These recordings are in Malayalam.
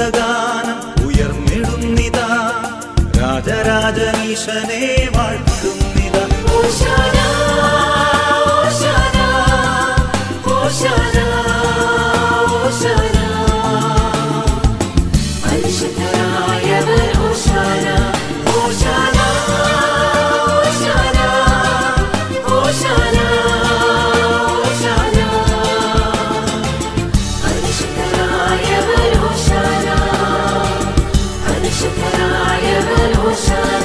ദേവദൂതഗാനം ഉയർന്നിടുന്നിതാ രാജരാജനീശനെ വാഴ്ത്തുന്നിതാ ഓശാന ഓശാന ഓശാന ഓശാന പരിശുദ്ധനായവൻ ഓശാന ഓശാന ഓശാന ഓശാന ഓശാന പരിശുദ്ധനായവൻ ഓശാന പരിശുദ്ധനായവൻ ഓശാന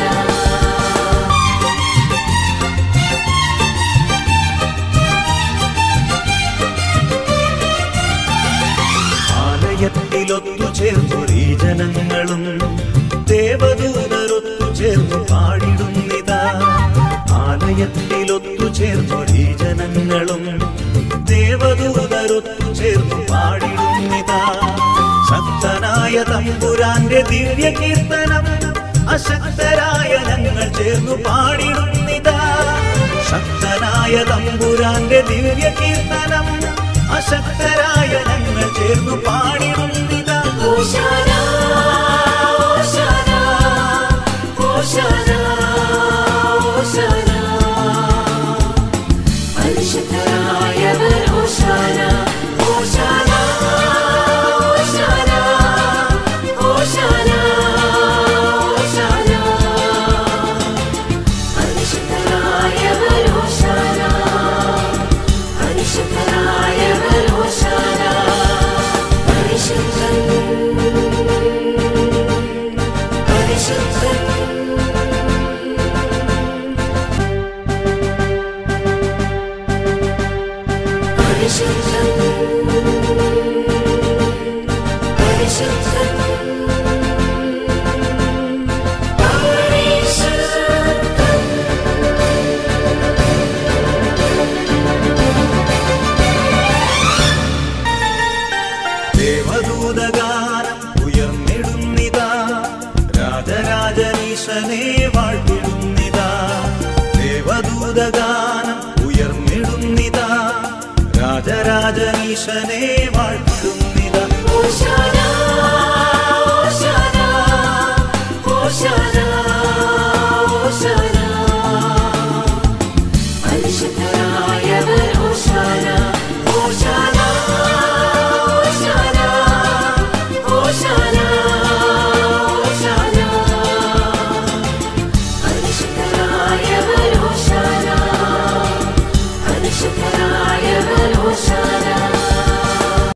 ആലയത്തിലൊത്തു ചേർന്നൊരീ ജനങ്ങളും ദേവദൂതരൊത്തു ചേർന്നു പാടിടുന്നിതാ ആലയത്തിലൊത്തു ചേർന്നൊരീ ജനങ്ങളും ദേവദൂതരൊത്തു ചേർന്നു പാടിടുന്നിതാ ശക്തനായ തമ്പുരാന്റെ ദിവ്യ കീർത്തനം അശക്തരായ ഞങ്ങൾ ചേർന്നു പാടിടുന്നിതാ ശക്തനായ തമ്പുരാന്റെ ദിവ്യ കീർത്തനം അശക്തരായ ഞങ്ങൾ ചേർന്നു പാടിടുന്നിതാ ഓശാന ഓശാന ഓശാന ഓശാന പരിശുദ്ധനായവൻ ഓശാന ഓശാന ഓശാന ഓശാന ഓശാന പരിശുദ്ധനായവൻ ഓശാന പരിശുദ്ധനായവൻ ഓശാന പരിശുദ്ധൻ പരിശുദ്ധൻ പരിശുദ്ധൻ പരിശുദ്ധൻ പരിശുദ്ധൻ ദേവദൂതഗാനം ഉയർന്നിടുന്നിതാ രാജരാജനീശനെ വാഴ്ത്തിടുന്നിതാ ദേവദൂതഗാനം ഉയർന്നിടുന്നിതാ രാജരാജനീശനെ വാഴ്ത്തിടുന്നിതാ ഓശാന ഓശാന ഓശാന ഓശാന പരിശുദ്ധനായവൻ ഓശാന ഓശാന ഓശാന ഓശാന ഓശാന പരിശുദ്ധനായവൻ ഓശാന പരിശുദ്ധനായവൻ ഓശാന